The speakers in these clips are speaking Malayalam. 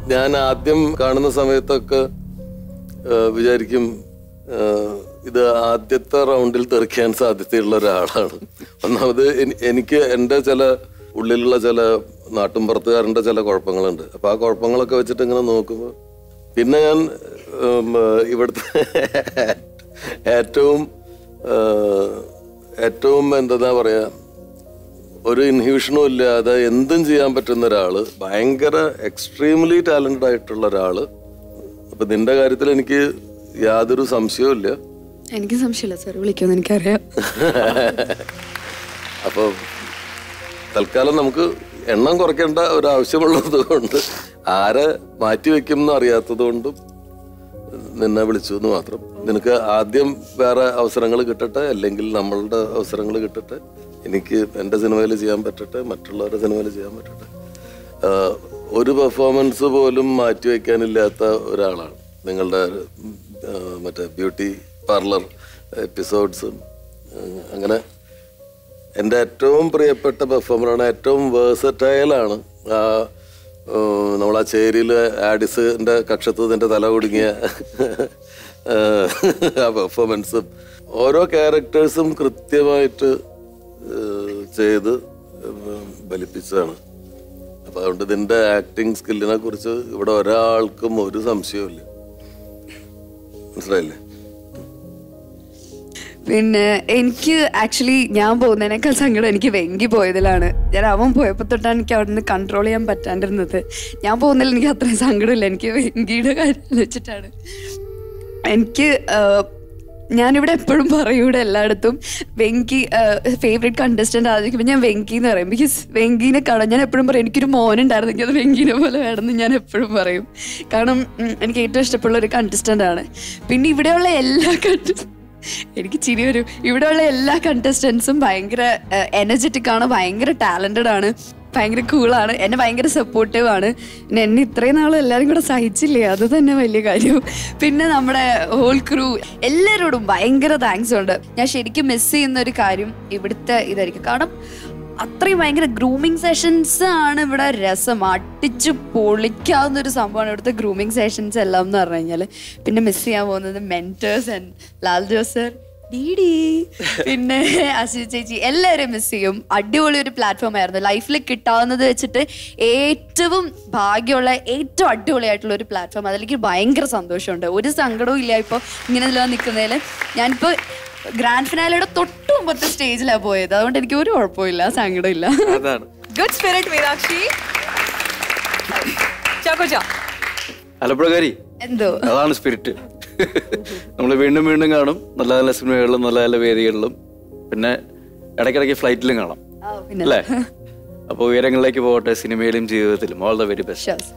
ഞാൻ ആദ്യം കാണുന്ന സമയത്തൊക്കെ ആ, വിചാരിക്കും ആ, ഇത് ആദ്യത്തെ റൗണ്ടിൽ തെറിക്കാൻ സാധ്യതയുള്ള ഒരാളാണ് ഒന്നാമത് എനി- എനിക്ക് എൻ്റെ ചില ഉള്ളിലുള്ള ചില നാട്ടുംപുറത്തുകാരൻ്റെ ചില കുഴപ്പങ്ങളുണ്ട് അപ്പൊ ആ കുഴപ്പങ്ങളൊക്കെ വെച്ചിട്ട് ഇങ്ങനെ നോക്കുമ്പോൾ പിന്നെ ഞാൻ ഉം, ഇവിടുത്തെ ഏറ്റവും ആ, ഏറ്റവും എന്താ പറയാ ഒരു ഇൻഹിബിഷനും ഇല്ലാതെ എന്തും ചെയ്യാൻ പറ്റുന്ന ഒരാള് ഭയങ്കര എക്സ്ട്രീംലി ടാലന്റഡ് ആയിട്ടുള്ള ഒരാള് അപ്പൊ നിന്റെ കാര്യത്തിൽ എനിക്ക് യാതൊരു സംശയവും ഇല്ല എനിക്ക് സംശയമില്ല സാർ വിളിക്കുമെന്ന് എനിക്കറിയാം അപ്പൊ തൽക്കാലം നമുക്ക് എണ്ണം കുറയ്ക്കേണ്ട ഒരു ആവശ്യമുള്ളത് കൊണ്ട് ആരെ മാറ്റി വെക്കും എന്ന് അറിയാത്തത് കൊണ്ടും നിന്നെ വിളിച്ചു എന്ന് മാത്രം നിനക്ക് ആദ്യം വേറെ അവസരങ്ങൾ കിട്ടട്ടെ അല്ലെങ്കിൽ നമ്മളുടെ അവസരങ്ങൾ കിട്ടട്ടെ എനിക്ക് എൻ്റെ സിനിമയിൽ ചെയ്യാൻ പറ്റട്ടെ മറ്റുള്ളവരുടെ സിനിമയിൽ ചെയ്യാൻ പറ്റട്ടെ ആഹ് ഒരു പെർഫോമൻസ് പോലും മാറ്റി വയ്ക്കാനില്ലാത്ത ഒരാളാണ് നിങ്ങളുടെ ആഹ് മറ്റേ ബ്യൂട്ടി പാർലർ എപ്പിസോഡ്സും അങ്ങനെ എൻ്റെ ഏറ്റവും പ്രിയപ്പെട്ട പെർഫോമറാണ് ഏറ്റവും വേഴ്സറ്റൈലാണ് ആ നമ്മൾ ആ ചേരിയിൽ ആഡിസിന്റെ കക്ഷത്ത് നിന്റെ തല കുടുങ്ങിയ ആ പെർഫോമൻസും ഓരോ ക്യാരക്ടേഴ്സും കൃത്യമായിട്ട് ഏഹ്, ചെയ്ത് ബലിപ്പിച്ചതാണ് അപ്പൊ അതുകൊണ്ട് ഇതിന്റെ ആക്ടിങ് സ്കില്ലിനെ കുറിച്ച് ഇവിടെ ഒരാൾക്കും ഒരു സംശയവും മനസ്സിലായില്ലേ പിന്നെ എനിക്ക് ആക്ച്വലി ഞാൻ പോകുന്നതിനേക്കാൾ സങ്കടം എനിക്ക് വെങ്കി പോയതിലാണ് ഞാൻ അവൻ പോയപ്പോൾ തൊട്ടാണ് എനിക്ക് അവിടെ നിന്ന് കൺട്രോൾ ചെയ്യാൻ പറ്റാണ്ടിരുന്നത് ഞാൻ പോകുന്നതിൽ എനിക്ക് അത്രയും സങ്കടമില്ല എനിക്ക് വെങ്കിയുടെ കാര്യം വെച്ചിട്ടാണ് എനിക്ക് ആഹ്, ഞാനിവിടെ എപ്പോഴും പറയും ഇവിടെ എല്ലായിടത്തും വെങ്കി ഫേവറേറ്റ് കണ്ടസ്റ്റന്റ് ആദ്യം ഞാൻ വെങ്കി എന്ന് പറയും ബിക്കോസ് വെങ്കീനെ കാണാൻ ഞാൻ എപ്പോഴും പറയും എനിക്കൊരു മോനുണ്ടായിരുന്നെങ്കിൽ അത് വെങ്കീനെ പോലെ വേണമെന്ന് ഞാൻ എപ്പോഴും പറയും കാരണം ഉം, എനിക്ക് ഏറ്റവും ഇഷ്ടമുള്ള ഒരു കണ്ടസ്റ്റന്റ് ആണ് പിന്നെ ഇവിടെയുള്ള എല്ലാ കണ്ടസ്റ്റ് എനിക്ക് ചിരി വരും ഇവിടെയുള്ള എല്ലാ കണ്ടസ്റ്റൻസും ഭയങ്കര എനർജറ്റിക് ആണ് ഭയങ്കര ടാലന്റഡ് ആണ് ഭയങ്കര കൂളാണ് എന്നെ ഭയങ്കര സപ്പോർട്ടീവ് ആണ് പിന്നെ എന്നെ ഇത്രയും നാളും എല്ലാവരും കൂടെ സഹിച്ചില്ലേ അത് തന്നെ വലിയ കാര്യം പിന്നെ നമ്മുടെ ഹോൾ ക്രൂ എല്ലാവരോടും ഭയങ്കര താങ്ക്സ് ഉണ്ട് ഞാൻ ശരിക്കും മിസ് ചെയ്യുന്ന ഒരു കാര്യം ഇവിടുത്തെ ഇതായിരിക്കും കാരണം അത്രയും ഭയങ്കര ഗ്രൂമിങ് സെഷൻസ് ആണ് ഇവിടെ രസം അടിച്ച് പൊളിക്കാവുന്ന ഒരു സംഭവമാണ് ഇവിടുത്തെ ഗ്രൂമിങ് സെഷൻസ് എല്ലാം എന്ന് പറഞ്ഞു കഴിഞ്ഞാൽ പിന്നെ മിസ് ചെയ്യാൻ പോകുന്നത് mentors and Lal Jose sir DD പിന്നെ അശി ചേച്ചി എല്ലാവരെയും മിസ് ചെയ്യും അടിപൊളി ഒരു പ്ലാറ്റ്ഫോം ആയിരുന്നു ലൈഫിൽ കിട്ടാവുന്നത് വെച്ചിട്ട് ഏറ്റവും ഭാഗ്യമുള്ള ഏറ്റവും അടിപൊളിയായിട്ടുള്ള ഒരു പ്ലാറ്റ്ഫോം അതിലേക്ക് ഭയങ്കര സന്തോഷമുണ്ട് ഒരു സങ്കടവും ഇല്ല ഇപ്പോൾ ഇങ്ങനെ ഇതിലാ നിൽക്കുന്നതിൽ ഞാനിപ്പോൾ ഗ്രാൻഡ് ഫിനാലയുടെ തൊട്ട് മുമ്പത്തെ സ്റ്റേജിലാണ് പോയത് അതുകൊണ്ട് എനിക്ക് ഒരു കുഴപ്പമില്ല സങ്കടമില്ല അതാണ് ഗുഡ് സ്പിരിറ്റ് മീനാക്ഷി ചാക്കോച്ച ആലപ്പുഴക്കാരി എന്തോ അതാണ് സ്പിരിറ്റ് നമ്മൾ വീണ്ടും വീണ്ടും കാണും നല്ല നല്ല സിനിമകളിലും നല്ല നല്ല വേദികളിലും പിന്നെ ഇടയ്ക്കിടയ്ക്ക് ഫ്ലൈറ്റിലും കാണാം ആ, പിന്നെ അല്ലേ അപ്പോൾ ഉയരങ്ങളിലേക്ക് പോകട്ടെ സിനിമയിലും ജീവിതത്തിലും all the very best Sure.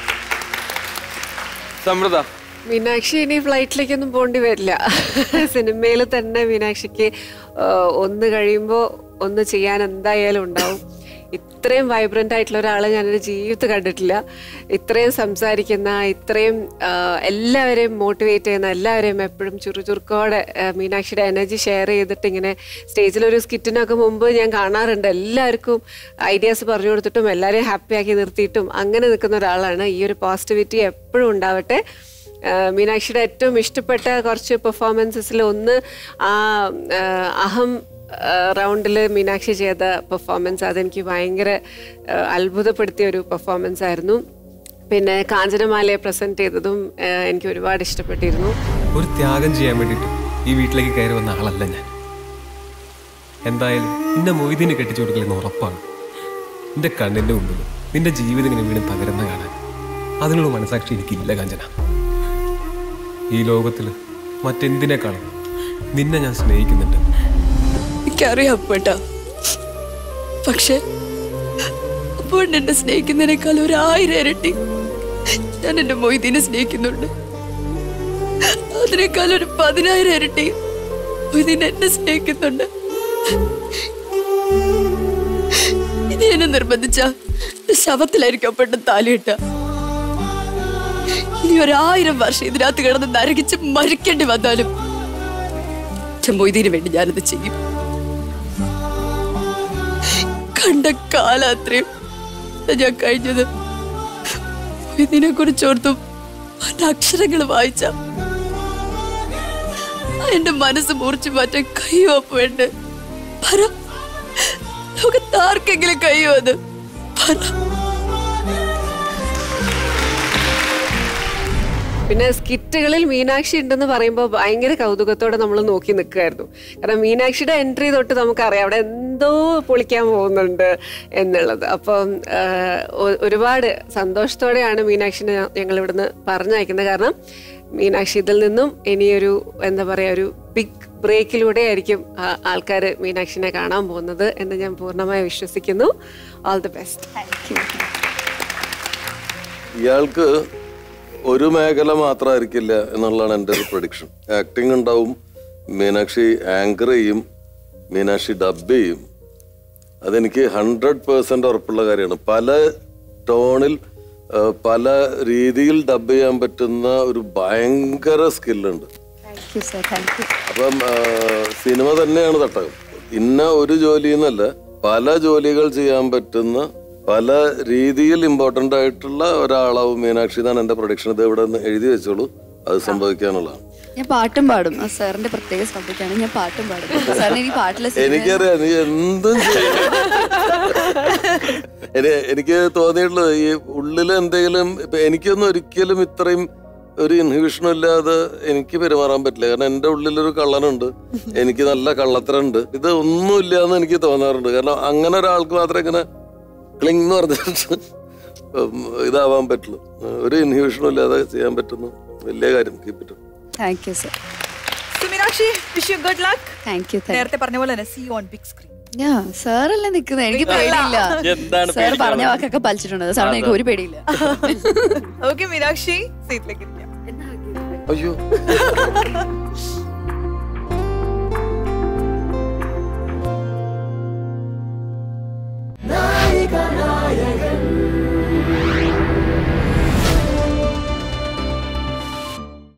സമൃദ്ധ മീനാക്ഷി ഇനി ഫ്ലൈറ്റിലേക്കൊന്നും പോണ്ടി വരില്ല സിനിമയിൽ തന്നെ മീനാക്ഷിക്ക് ആ, ഒന്ന് കഴിയുമ്പോൾ ഒന്ന് ചെയ്യാൻ എന്തായാലും ഉണ്ടാവും ഇത്രയും വൈബ്രന്റ് ആയിട്ടുള്ള ഒരാളെ ഞാൻ എൻ്റെ ജീവിതത്തിൽ കണ്ടിട്ടില്ല ഇത്രയും സംസാരിക്കുന്ന ഇത്രയും ആ, എല്ലാവരെയും മോട്ടിവേറ്റ് ചെയ്യുന്ന എല്ലാവരെയും എപ്പോഴും ചുറുചുറുക്കോടെ ആ, മീനാക്ഷിയുടെ എനർജി ഷെയർ ചെയ്തിട്ട് ഇങ്ങനെ സ്റ്റേജിലൊരു സ്കിറ്റിനൊക്കെ മുമ്പ് ഞാൻ കാണാറുണ്ട് എല്ലാവർക്കും ഐഡിയാസ് പറഞ്ഞു കൊടുത്തിട്ടും എല്ലാവരെയും ഹാപ്പിയാക്കി നിർത്തിയിട്ടും അങ്ങനെ നിൽക്കുന്ന ഒരാളാണ് ഈ ഒരു പോസിറ്റിവിറ്റി എപ്പോഴും ഉണ്ടാവട്ടെ ആ, മീനാക്ഷിയുടെ ഏറ്റവും ഇഷ്ടപ്പെട്ട കുറച്ച് പെർഫോമൻസസിൽ ഒന്ന് ആ ആ, അഹം റൗണ്ടിൽ മീനാക്ഷി ചെയ്ത പെർഫോമൻസ് അതെനിക്ക് ഭയങ്കര ആ, അത്ഭുതപ്പെടുത്തിയ ഒരു പെർഫോമൻസ് ആയിരുന്നു പിന്നെ കാഞ്ചനമാലയെ പ്രസന്റ് ചെയ്തതും ആ, എനിക്ക് ഒരുപാട് ഇഷ്ടപ്പെട്ടിരുന്നു ഒരു ത്യാഗം ചെയ്യാൻ വേണ്ടിയിട്ട് ഈ വീട്ടിലേക്ക് കയറി വന്ന ആളല്ല ഞാൻ എന്തായാലും നിന്റെ മൊയ്തീനെ കെട്ടിച്ചു കൊടുക്കലെന്ന് ഉറപ്പാണ് നിന്റെ കണ്ണിന്റെ മുമ്പിൽ നിന്റെ ജീവിതം ഇങ്ങനെ വീണ്ടും തകരുന്ന കാണാൻ അതിനുള്ള മനസാക്ഷി എനിക്കില്ല കാഞ്ചന ഈ ലോകത്തിൽ മറ്റെന്തിനേക്കാളും നിന്നെ ഞാൻ സ്നേഹിക്കുന്നുണ്ട് എനിക്കറിയാം അപ്പേട്ടാ പക്ഷെ അപ്പോൾ എന്നെ സ്നേഹിക്കുന്നതിനേക്കാൾ ഒരു ആയിരം ഇരട്ടി ഞാൻ എന്റെ മൊയ്തീനെ സ്നേഹിക്കുന്നുണ്ട് അതിനേക്കാൾ ഒരു പതിനായിരം ഇരട്ടി മൊയ്തീൻ എന്നെ സ്നേഹിക്കുന്നുണ്ട് ഇനി എന്നെ നിർബന്ധിച്ച ശവത്തിലായിരിക്കും അപ്പേട്ട താലിയിട്ട ഇനി ഒരായിരം വർഷം ഇതിനകത്ത് കിടന്ന് നരകിച്ച് മരിക്കേണ്ടി വന്നാലും പക്ഷെ മൊയ്തീന് വേണ്ടി ഞാനത് ചെയ്യും കണ്ട കാലം അത്രയും ഞാൻ കഴിഞ്ഞത് പോയതിനെ കുറിച്ചോർത്തും അവന്റെ അക്ഷരങ്ങൾ വായിച്ച എന്റെ മനസ്സ് മുറിച്ചു മാറ്റാൻ കഴിയുമോ വേണ്ട പറ ലോകത്ത് ആർക്കെങ്കിലും കഴിയുമോ അത് പറ പിന്നെ സ്കിറ്റുകളിൽ മീനാക്ഷി ഉണ്ടെന്ന് പറയുമ്പോൾ ഭയങ്കര കൗതുകത്തോടെ നമ്മൾ നോക്കി നിൽക്കുമായിരുന്നു കാരണം മീനാക്ഷിയുടെ എൻട്രി തൊട്ട് നമുക്കറിയാം അവിടെ എന്തോ പൊളിക്കാൻ പോകുന്നുണ്ട് എന്നുള്ളത് അപ്പം ആഹ്, ഒ- ഒരുപാട് സന്തോഷത്തോടെയാണ് മീനാക്ഷിനെ ഞങ്ങൾ ഇവിടുന്ന് പറഞ്ഞയക്കുന്നത് കാരണം മീനാക്ഷി ഇതിൽ നിന്നും ഇനിയൊരു എന്താ പറയുക ഒരു ബിഗ് ബ്രേക്കിലൂടെ ആയിരിക്കും ആൾക്കാർ മീനാക്ഷിനെ കാണാൻ പോകുന്നത് എന്ന് ഞാൻ പൂർണ്ണമായി വിശ്വസിക്കുന്നു ഓൾ ദി ബെസ്റ്റ് ഇയാൾക്ക് ഒരു മേഖല മാത്രമായിരിക്കില്ല എന്നുള്ളതാണ് എൻ്റെ ഒരു പ്രൊഡിക്ഷൻ ആക്ടിങ് ഉണ്ടാവും മീനാക്ഷി ആങ്കർ ചെയ്യും മീനാക്ഷി ഡബ് ചെയ്യും അതെനിക്ക് ഹൺഡ്രഡ് പേഴ്സെന്റ് ഉറപ്പുള്ള കാര്യമാണ് പല ടോണിൽ ആ, പല രീതിയിൽ ഡബ് ചെയ്യാൻ പറ്റുന്ന ഒരു ഭയങ്കര സ്കില്ലുണ്ട് thank you sir thank you അപ്പം ആ, സിനിമ തന്നെയാണ് തട്ടകം ഇന്ന ഒരു ജോലി എന്നല്ല പല ജോലികൾ ചെയ്യാൻ പറ്റുന്ന പല രീതിയിൽ ഇമ്പോർട്ടന്റ് ആയിട്ടുള്ള ഒരാളാവും മീനാക്ഷി എന്നാണ് എന്റെ പ്രൊഡിക്ഷൻ ഇത് ഇവിടെ നിന്ന് എഴുതി വെച്ചോളൂ അത് സംഭവിക്കാനുള്ളതാണ് ഞാൻ പാട്ടും പാടും ആ സാറിന്റെ പ്രത്യേക ശ്രദ്ധിക്കാണ് ഞാൻ പാട്ടും പാടും സാറിന് എനിക്ക് പാട്ടിലെ സിനിമ- എനിക്കറിയാം നീ എന്തും ചെയ്യും. എനി- എനിക്ക് തോന്നിയിട്ടുള്ളത് ഈ ഉള്ളിൽ എന്തെങ്കിലും ഇപ്പൊ എനിക്കൊന്നും ഒരിക്കലും ഇത്രയും ഒരു ഇൻഹിബിഷനും ഇല്ലാതെ എനിക്ക് പെരുമാറാൻ പറ്റില്ല കാരണം എൻ്റെ ഉള്ളിലൊരു കള്ളനുണ്ട് എനിക്ക് നല്ല കള്ളത്തരമുണ്ട് ഇത് ഒന്നുമില്ല എന്ന് എനിക്ക് തോന്നാറുണ്ട് കാരണം അങ്ങനെ ഒരാൾക്ക് മാത്രമേ ഇങ്ങനെ ക്ലിങ് എന്ന് പറഞ്ഞിട്ട് ഉം, ഇതാവാൻ പറ്റുള്ളൂ ഒരു ഇൻഹിബിഷനും ഇല്ലാതെ ചെയ്യാൻ പറ്റുന്നു വലിയ കാര്യം keep it thank you sir So, Meenakshi wish you good luck thank you thank നേരത്തെ പറഞ്ഞ പോലെ തന്നെ see on big screen yeah സാറല്ലേ നിക്കുന്നത് എനിക്ക് പേടിയില്ല എന്താണ് സാർ പറഞ്ഞ വാക്കൊക്കെ പലിച്ചിട്ടുണ്ട് സാറിന് എനിക്ക് ഒരു പേടിയില്ല ഓക്കെ മീനാക്ഷി സീറ്റിലേക്ക് ഇരിക്കാം അയ്യോ